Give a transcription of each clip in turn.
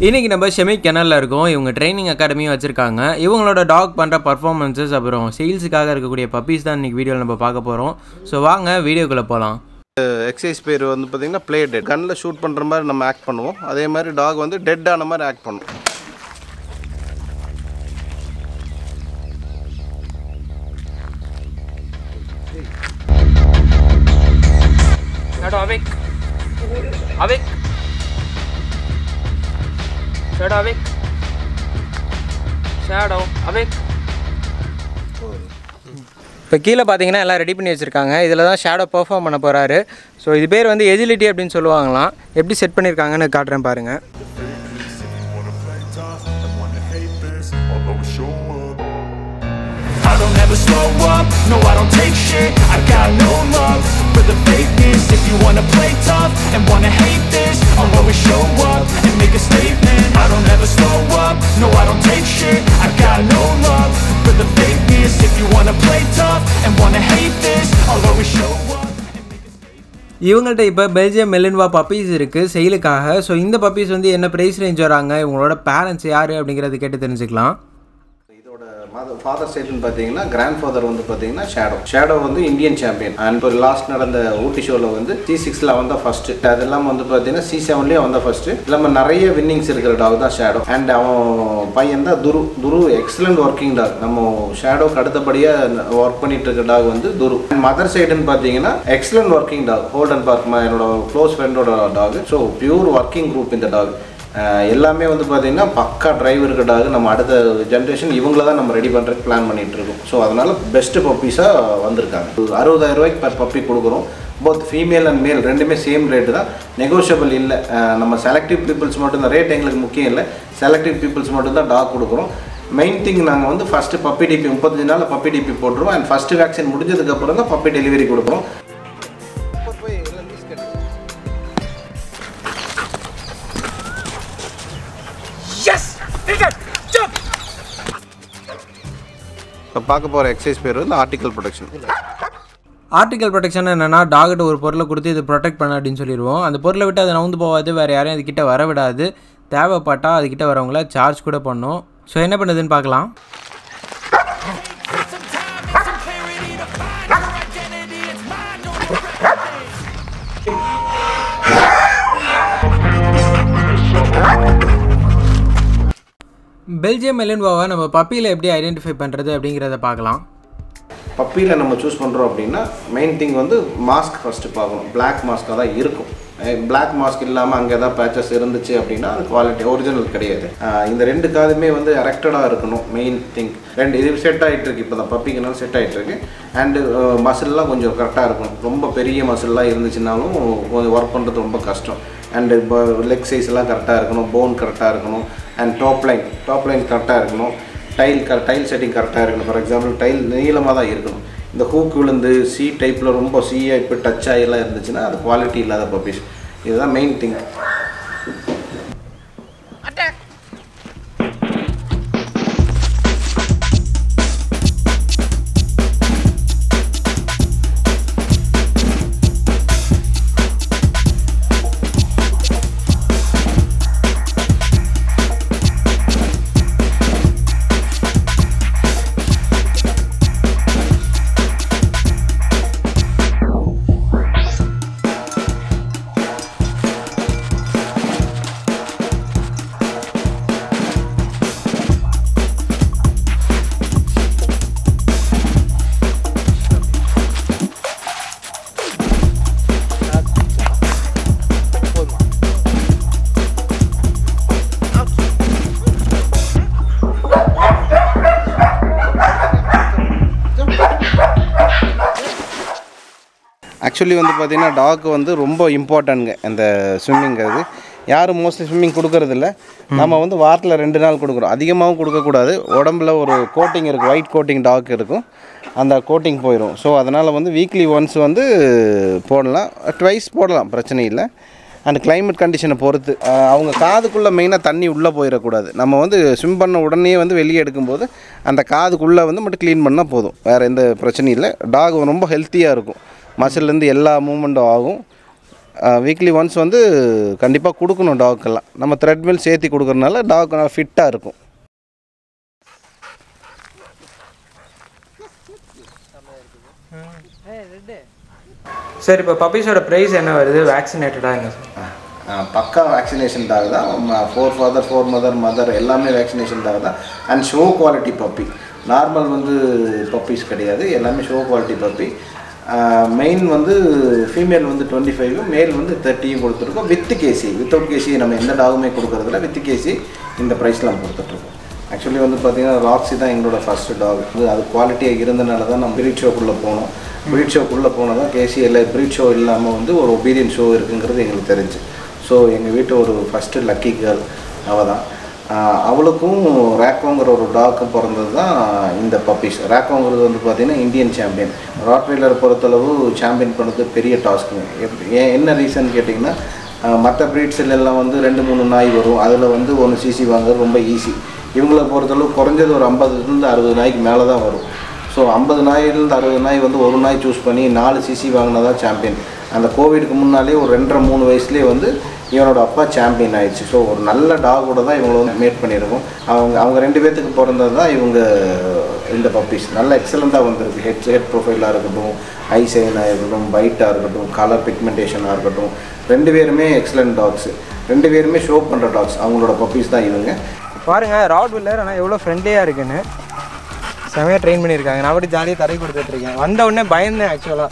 இன்றைக்கி நம்ம ஷெமி கெனலில் இருக்கோம் இவங்க ட்ரைனிங் அகாடமியும் வச்சுருக்காங்க இவங்களோட டாக் பண்ணுற பர்ஃபார்மன்ஸஸ் அப்புறம் சேல்ஸுக்காக இருக்கக்கூடிய பப்பீஸ் தான் இன்றைக்கி வீடியோவில் நம்ம பார்க்க போகிறோம் ஸோ வாங்க வீடியோக்குள்ளே போகலாம் எக்ஸசைஸ் பேர் வந்து பார்த்தீங்கன்னா ப்ளே டெட் கண்ணில் ஷூட் பண்ணுற மாதிரி நம்ம ஆக்ட் பண்ணுவோம் அதே மாதிரி டாக் வந்து டெட் ஆன மாதிரி ஆக்ட் பண்ணும் Shadow awake. Awake. Shadow awake. Shadow awake. இப்போ கீழே பார்த்தீங்கன்னா எல்லாம் ரெடி பண்ணி வச்சுருக்காங்க இதில் தான் ஷேடோ பெர்ஃபார்ம் பண்ண போகிறாரு ஸோ இது பேர் வந்து எஜிலிட்டி அப்படின்னு சொல்லுவாங்களாம் எப்படி செட் பண்ணியிருக்காங்கன்னு காட்டுறேன் பாருங்கள் I don't ever slow up, no I don't take shit I got no love for the fakeness If you wanna play tough and wanna hate this I'll always show up and make a statement I don't ever slow up, no I don't take shit I got no love for the fakeness If you wanna play tough and wanna hate this I'll always show up and make a statement இவங்கள்ட்ட இப்போ Belgium மெலின்வா puppies இருக்குது செயலுக்காக so இந்த puppies வந்து என்ன price range வராங்க இவங்களோட parents யார் அப்படிங்கிறத கேட்டு தெரிஞ்சுக்கலாம் இதோட மதர் ஃபாதர் சைடுன்னு பார்த்தீங்கன்னா கிராண்ட் ஃபாதர் வந்து பார்த்தீங்கன்னா ஷேடோ ஷேடோ வந்து இந்தியன் சாம்பியன் அண்ட் இப்போ லாஸ்ட் நடந்த ஊட்டி ஷோவில் வந்து சி சிக்ஸில் வந்த ஃபர்ஸ்ட் அது இல்லாமல் வந்து பார்த்தீங்கன்னா சி செவன்லேயே வந்த ஃபர்ஸ்ட் இல்லாமல் நிறைய வின்னிங்ஸ் இருக்கிற டாக் தான் ஷேடோ அண்ட் அவன் பையன் தான் துரு துரு எக்ஸலண்ட் ஒர்க்கிங் டாக் நம்ம ஷேடோக்கு அடுத்தபடியாக ஒர்க் பண்ணிட்டு இருக்க டாக் வந்து துரு மதர் சைடுன்னு பார்த்தீங்கன்னா excellent working dog Holden Park என்னோட க்ளோஸ் ஃப்ரெண்டோட dog so pure working group இந்த டாக் அஹ் எல்லாமே வந்து பார்த்தீங்கன்னா பக்கா டிரைவர் இருக்காக நம்ம அடுத்த ஜென்ரேஷன் இவங்கள தான் நம்ம ரெடி பண்ணுறதுக்கு பிளான் பண்ணிட்டு இருக்கோம் ஸோ அதனால் பெஸ்ட்டு பப்பீஸாக வந்திருக்காங்க ஒரு அறுபதாயிரம் ரூபாய்க்கு பர் பப்பி கொடுக்குறோம் போத் ஃபீமேல் அண்ட் மேல் ரெண்டுமே சேம் ரேட்டு தான் நெகோஷியபிள் இல்லை அஹ் நம்ம செலக்டிவ் பீப்புள்ஸ் மட்டும் தான் ரேட் எங்களுக்கு முக்கியம் இல்லை செலக்டிவ் பீப்புள்ஸ் மட்டும் தான் டாக் கொடுக்குறோம் மெயின் திங் நாங்கள் வந்து ஃபஸ்ட்டு பப்பி டிபி முப்பத்தஞ்சு நாள் பப்பி டிபி போட்டுருவோம் அண்ட் ஃபஸ்ட்டு வேக்சின் முடிஞ்சதுக்கப்புறம் தான் பப்பி டெலிவரி கொடுக்குறோம் இப்போ பார்க்க போகிற எக்ஸசைஸ் பேர் வந்து ஆர்டிக்கல் ப்ரொடெக்ஷன் ஆர்டிகல் ப்ரொடெக்ஷன் என்னென்னா டாகிட்ட ஒரு பொருளை கொடுத்து இது ப்ரொடெக்ட் பண்ண அப்படின்னு சொல்லிடுவோம் அந்த பொருளை விட்டு அதை நவுந்து போகாது வேறு யாரையும் அதுக்கிட்ட வர விடாது தேவைப்பட்டால் அதுக்கிட்ட வரவங்கள சார்ஜ் கூட பண்ணும் ஸோ என்ன பண்ணுதுன்னு பார்க்கலாம் பெல்ஜியம் மெலின்வாவை நம்ம பப்பியில் எப்படி ஐடென்டிஃபை பண்ணுறது அப்படிங்கிறத பார்க்கலாம் பப்பியில் நம்ம சூஸ் பண்ணுறோம் அப்படின்னா மெயின் திங் வந்து மாஸ்க் ஃபஸ்ட்டு பார்க்கணும் Black மாஸ்க்காக தான் இருக்கும் Black மாஸ்க் இல்லாமல் அங்கே ஏதாவது பேச்சஸ் இருந்துச்சு அப்படின்னா அது குவாலிட்டி ஒரிஜினல் கிடையாது அஹ் இந்த ரெண்டு காதுமே வந்து எரெக்டடாக இருக்கணும் மெயின் திங் ரெண்டு இது செட் ஆகிட்டு இருக்கு இப்போ தான் பப்பிக்குனாலும் செட் ஆகிட்டு இருக்கு அண்டு மசில்லாம் கொஞ்சம் கரெக்டாக இருக்கணும் ரொம்ப பெரிய மசில்லாம் இருந்துச்சுனாலும் கொஞ்சம் ஒர்க் பண்ணுறது ரொம்ப கஷ்டம் அண்டு இப்போ லெக் சைஸ் எல்லாம் கரெக்டாக இருக்கணும் போன் கரெக்டாக இருக்கணும் and top line top line கரெக்டாக இருக்கணும் டைல் க டைல் செட்டிங் கரெக்டாக இருக்கணும் ஃபார் எக்ஸாம்பிள் டைல் நீளமாக தான் இருக்கணும் இந்த ஹூக் விழுந்து சி டைப்பில் ரொம்ப சியாக இப்போ டச் ஆகிலாம் இருந்துச்சுன்னா அது குவாலிட்டி இல்லாத பப்பீஸ் இதுதான் மெயின் திங் ஆக்சுவலி வந்து பார்த்தீங்கன்னா டாக் வந்து ரொம்ப இம்பார்ட்டன்ட்ங்க இந்த ஸ்விம்மிங்கிறது யாரும் மோஸ்ட்லி ஸ்விம்மிங் கொடுக்கறதில்ல நம்ம வந்து வாரத்தில் ரெண்டு நாள் கொடுக்குறோம் அதிகமாகவும் கொடுக்கக்கூடாது உடம்புல ஒரு கோட்டிங் இருக்கும் ஒயிட் கோட்டிங் டாக் இருக்கும் அந்த கோட்டிங் போயிடும் ஸோ அதனால் வந்து வீக்லி ஒன்ஸ் வந்து போடலாம் ட்வைஸ் போடலாம் பிரச்சனை இல்லை அண்ட் climate கண்டிஷனை பொறுத்து அஹ் அவங்க காதுக்குள்ளே மெயினாக தண்ணி உள்ளே போயிடக்கூடாது நம்ம வந்து ஸ்விம் பண்ண உடனே வந்து வெளியே எடுக்கும்போது அந்த காதுக்குள்ளே வந்து மட்டும் க்ளீன் பண்ணால் போதும் வேறு எந்த பிரச்சனையும் இல்லை டாக் ரொம்ப ஹெல்த்தியாக இருக்கும் மசில்லேருந்து எல்லா மூமெண்ட்டும் ஆகும் வீக்லி ஒன்ஸ் வந்து கண்டிப்பாக கொடுக்கணும் டாக்குக்கெல்லாம் நம்ம த்ரெட்மில் சேர்த்து கொடுக்குறதுனால டாக் நல்லா ஃபிட்டாக இருக்கும் சார் இப்போ பப்பீஸோட ப்ரைஸ் என்ன வருது வேக்சினேட்டடாக என்ன சார் ஆ, பக்கா வேக்சினேஷன் டாக் தான் for father for mother mother எல்லாமே வேக்சினேஷன் டாக் தான் and show quality puppy normal வந்து பப்பீஸ் கிடையாது எல்லாமே ஷோ குவாலிட்டி பப்பி மெயின் வந்து ஃபீமேல் வந்து டுவெண்ட்டி ஃபைவ் மேல் வந்து தேர்ட்டியும் கொடுத்துருக்கோம் வித் கேசி வித்தவுட் கேசி நம்ம எந்த டாகுமே கொடுக்கறதில்ல வித் கேசி இந்த ப்ரைஸில் நம்ம கொடுத்துட்ருக்கோம் ஆக்சுவலி வந்து பார்த்தீங்கன்னா ராக்ஸி தான் எங்களோட ஃபஸ்ட்டு டாக் வந்து அது குவாலிட்டியாக இருந்தனால தான் நம்ம பிரீட் ஷோக்குள்ளே போனோம் பிரீட் ஷோக்குள்ளே போனால் தான் கேசி இல்லை பிரீட் ஷோ இல்லாமல் வந்து ஒரு ஒபீரியன் ஷோ இருக்குங்கிறது எங்களுக்கு தெரிஞ்சு ஸோ எங்கள் வீட்டு ஒரு ஃபஸ்ட்டு லக்கி கேர்ள் அவள் தான் ஆஹ் அவளுக்கும் ரேக்கோங்கிற ஒரு டாக்கும் பிறந்தது தான் இந்த பப்பீஸ் ரேக்கோங்கிறது வந்து பார்த்திங்கன்னா இந்தியன் சாம்பியன் ராட்வெயிலர் பொறுத்தளவு சாம்பியன் பண்ணது பெரிய டாஸ்க்குங்க எப்- ஏன் என்ன ரீசன் கேட்டிங்கன்னா மற்ற ப்ரீட்ஸில் எல்லாம் வந்து ரெண்டு மூணு நாய் வரும் அதில் வந்து ஒன்று சிசி வாங்குறது ரொம்ப ஈஸி இவங்கள பொறுத்தளவு குறைஞ்சது ஒரு ஐம்பதுலேருந்து அறுபது நாய்க்கு மேலே தான் வரும் ஸோ ஐம்பது நாயிலிருந்து அறுபது நாய் வந்து ஒரு நாய் சூஸ் பண்ணி நாலு சிசி வாங்கினா தான் சாம்பியன் அந்த கோவிடுக்கு முன்னாலே ஒரு ரெண்டரை மூணு வயசுலேயே வந்து இவனோட அப்பா சாம்பியன் ஆயிடுச்சு ஸோ ஒரு நல்ல டாகோட தான் இவங்களை வந்து மேட் பண்ணியிருக்கோம் அவங்க அவங்க ரெண்டு பேர்த்துக்கு பிறந்தது தான் இவங்க இந்த பப்பீஸ் நல்ல எக்ஸலண்ட்டாக வந்திருக்கு ஹெட் ஹெட் ப்ரொஃபைலாக இருக்கட்டும் ஐ சைனாக இருக்கட்டும் பைட்டாக இருக்கட்டும் கலர் பிக்மெண்டேஷனாக இருக்கட்டும் ரெண்டு பேருமே எக்ஸலண்ட் டாக்ஸ் ரெண்டு பேருமே ஷோ பண்ணுற டாக்ஸ் அவங்களோட பப்பீஸ் தான் இவங்க பாருங்க ராட் வில்லர் ஆனால் எவ்வளோ ஃப்ரெண்ட்லியாக இருக்குன்னு செமையாக ட்ரெயின் பண்ணியிருக்காங்க நான் அப்படி ஜாலியாக தடை கொடுத்துட்ருக்கேன் வந்த உடனே பயந்தேன் ஆக்சுவலாக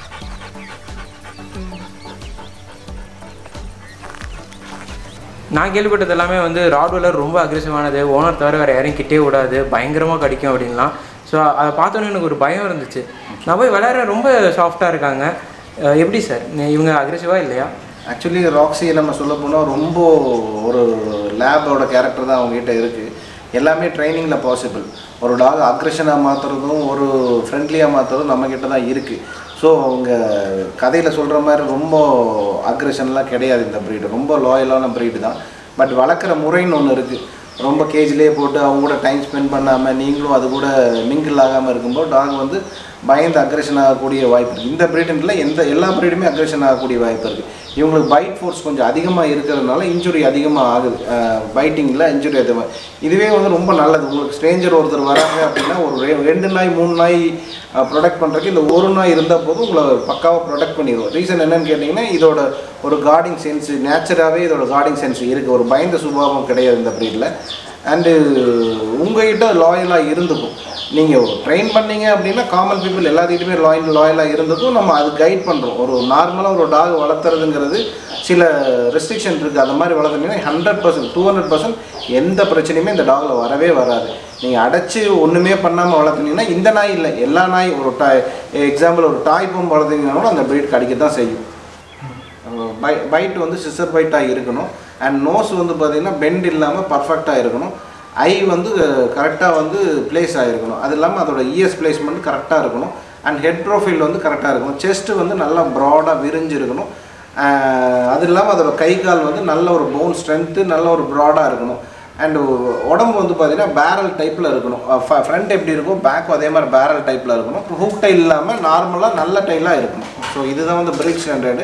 நான் கேள்விப்பட்டது எல்லாமே வந்து ராட்வெல்லர் ரொம்ப அக்ரெசிவானது ஓனர் தவிர வேறு யாரையும் கிட்டே விடாது பயங்கரமாக கடிக்கும் அப்படின்லாம் ஸோ அதை பார்த்தோன்னே எனக்கு ஒரு பயம் இருந்துச்சு நான் போய் விளையாட ரொம்ப சாஃப்டாக இருக்காங்க அஹ் எப்படி சார் இவங்க அக்ரெசிவாக இல்லையா ஆக்சுவலி ராக்ஸி நம்ம சொல்ல போனால் ரொம்ப ஒரு லேபோட கேரக்டர் தான் அவங்ககிட்ட இருக்குது எல்லாமே ட்ரைனிங்கில் பாசிபிள் ஒரு டாக் அக்ரெஷனாக மாற்றுறதும் ஒரு ஃப்ரெண்ட்லியாக மாற்றுறதும் நம்மக்கிட்ட தான் இருக்குது ஸோ அவங்க கதையில் சொல்கிற மாதிரி ரொம்ப அக்ரெஷன்லாம் கிடையாது இந்த ப்ரீடு ரொம்ப லாயலான ப்ரீடு தான் பட் வளர்க்குற முறைன்னு ஒன்று இருக்குது ரொம்ப கேஜ்லேயே போட்டு அவங்க கூட டைம் ஸ்பெண்ட் பண்ணாமல் நீங்களும் அது கூட மிங்கிள் ஆகாமல் இருக்கும்போது டாக் வந்து பயந்து அக்ரெஷன் ஆகக்கூடிய வாய்ப்பு இருக்குது இந்த ப்ரீடில் எந்த எல்லா ப்ரீடுமே அக்ரெஷன் ஆகக்கூடிய வாய்ப்பு இருக்குது இவங்களுக்கு பைட் ஃபோர்ஸ் கொஞ்சம் அதிகமாக இருக்கிறதுனால இன்ஜுரி அதிகமாக ஆகுது பைட்டிங்கில் இன்ஜுரி அதிகமாக இதுவே வந்து ரொம்ப நல்லது உங்களுக்கு ஸ்ட்ரேஞ்சர் ஒருத்தர் வராங்க அப்படின்னா ஒரு ரெ- ரெண்டு நாய் மூணு நாய் ப்ரொடெக்ட் பண்ணுறதுக்கு இல்லை ஒரு நாய் இருந்தால் போதும் உங்களை பக்காவாக ப்ரொடெக்ட் பண்ணிடுவோம் ரீசன் என்னன்னு கேட்டிங்கன்னா இதோட ஒரு கார்டிங் சென்ஸ் நேச்சராகவே இதோட கார்டிங் சென்ஸ் இருக்குது ஒரு பயந்த சுபாவம் கிடையாது இந்த ப்ரீடில் அண்டு உங்ககிட்ட லாயலாக இருந்துக்கும் நீங்கள் ட்ரெயின் பண்ணீங்க அப்படின்னா காமன் பீப்புள் எல்லாத்துக்கிட்டுமே லாயல் லாயலாக இருந்துக்கும் நம்ம அது கைட் பண்ணுறோம் ஒரு நார்மலாக ஒரு டாக் வளர்த்துறதுங்கிறது சில ரெஸ்ட்ரிக்ஷன் இருக்குது அந்த மாதிரி வளர்த்துனீங்கன்னா hundred percent two hundred percent எந்த பிரச்சனையுமே இந்த டாகில் வரவே வராது நீங்கள் அடைச்சி ஒன்றுமே பண்ணாமல் வளர்த்துனீங்கன்னா இந்த நாய் இல்லை எல்லா நாய் ஒரு டாய் எக்ஸாம்பிள் ஒரு டாய் பொம்பு வளர்த்தீங்கன்னா கூட அந்த ப்ரீட் கடிக்க தான் செய்யும் பை பைட் வந்து சிசர் பைட்டாக இருக்கணும் அண்ட் நோஸ் வந்து பார்த்திங்கன்னா பெண்ட் இல்லாமல் பர்ஃபெக்டாக இருக்கணும் ஐ வந்து கரெக்டாக வந்து பிளேஸ் ஆகிருக்கணும் அது இல்லாமல் அதோட இஎஸ் பிளேஸ்மெண்ட் கரெக்டாக இருக்கணும் அண்ட் ஹெட் ப்ரொஃபைல் வந்து கரெக்டாக இருக்கணும் செஸ்ட்டு வந்து நல்லா ப்ராடாக விரிஞ்சு இருக்கணும் அஹ் அது இல்லாமல் அதோட கை கால் வந்து நல்ல ஒரு போன் ஸ்ட்ரென்த்து நல்ல ஒரு ப்ராடாக இருக்கணும் அண்டு உடம்பு வந்து பார்த்தீங்கன்னா பேரல் டைப்பில் இருக்கணும் ஃப்ரண்ட் எப்படி இருக்கும் பேக்கும் அதே மாதிரி பேரல் டைப்பில் இருக்கணும் ஹூக் டைல் இல்லாமல் நார்மலாக நல்ல டைலாக இருக்கணும் ஸோ இதுதான் வந்து பிரிக் ஸ்டாண்டர்டு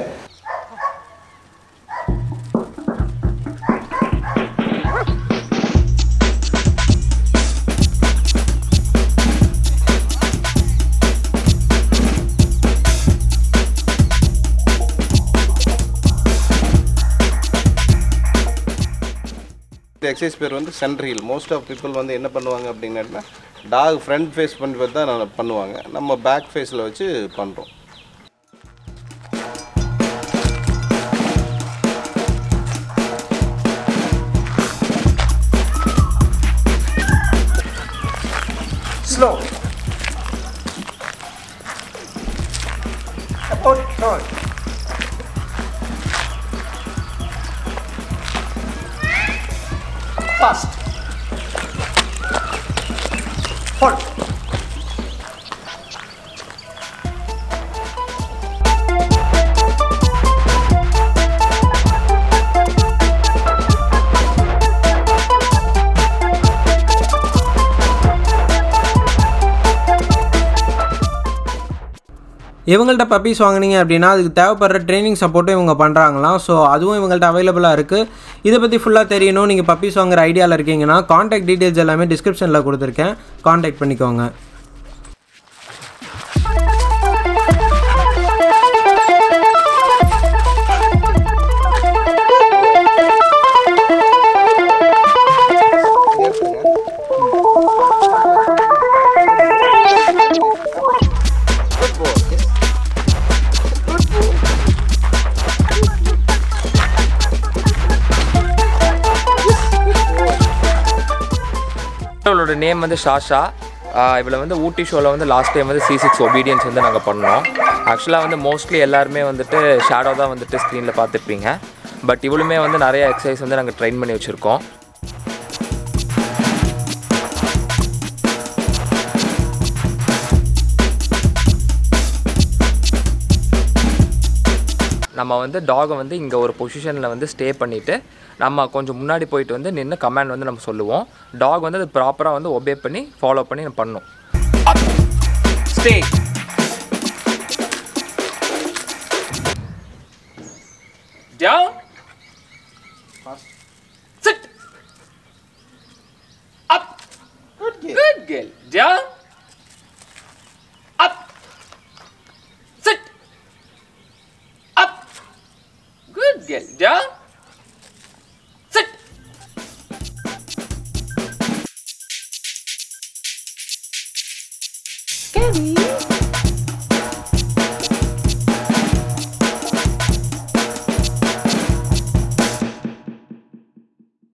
இந்த எக்ஸசைஸ் பேர் வந்து சென்ட்ரில் மோஸ்ட் ஆஃப் பீப்புள் வந்து என்ன பண்ணுவாங்க அப்படின்னா டாக் ஃப்ரண்ட் ஃபேஸ் பண்ணி தான் நான் பண்ணுவாங்க நம்ம பேக் ஃபேஸில் வச்சு பண்ணுறோம் Slow. About turn. Fast. Hold. இவங்கள்ட்ட பப்பீஸ் வாங்குனீங்க அப்படின்னா அதுக்கு தேவைப்படுற ட்ரைனிங் சப்போர்ட்டும் இவங்க பண்ணுறாங்களாம் ஸோ அதுவும் இவங்கள்ட்ட அவைலபிளாக இருக்குது இதை பற்றி ஃபுல்லாக தெரியணும் நீங்கள் பப்பீஸ் வாங்குற ஐடியாவில் இருக்கீங்கன்னா காண்டாக்ட் டீட்டெயில்ஸ் எல்லாமே டிஸ்கிரிப்ஷனில் கொடுத்துருக்கேன் காண்டாக்ட் பண்ணிக்கோங்க இவளோட நேம் வந்து ஷாஷா ஆஹ் இவளை வந்து ஊட்டி ஷோவில் வந்து லாஸ்ட் டைம் வந்து சி சிக்ஸ் ஒபீடியன்ஸ் வந்து நாங்கள் பண்ணோம் ஆக்சுவலாக வந்து மோஸ்ட்லி எல்லாருமே வந்துட்டு ஷேடோ தான் வந்துட்டு ஸ்க்ரீனில் பார்த்துருப்பீங்க பட் இவளுமே வந்து நிறைய எக்ஸசைஸ் வந்து நாங்கள் ட்ரெயின் பண்ணி வச்சுருக்கோம் நம்ம வந்து டாகை வந்து இங்கே ஒரு பொசிஷனில் வந்து ஸ்டே பண்ணிவிட்டு நம்ம கொஞ்சம் முன்னாடி போயிட்டு வந்து நின்று கமாண்ட் வந்து நம்ம சொல்லுவோம் டாக் வந்து அது ப்ராப்பராக வந்து ஒபே பண்ணி ஃபாலோ பண்ணி நம்ம பண்ணும் stay down sit up Good girl. good girl down up sit up good girl down sit Scary.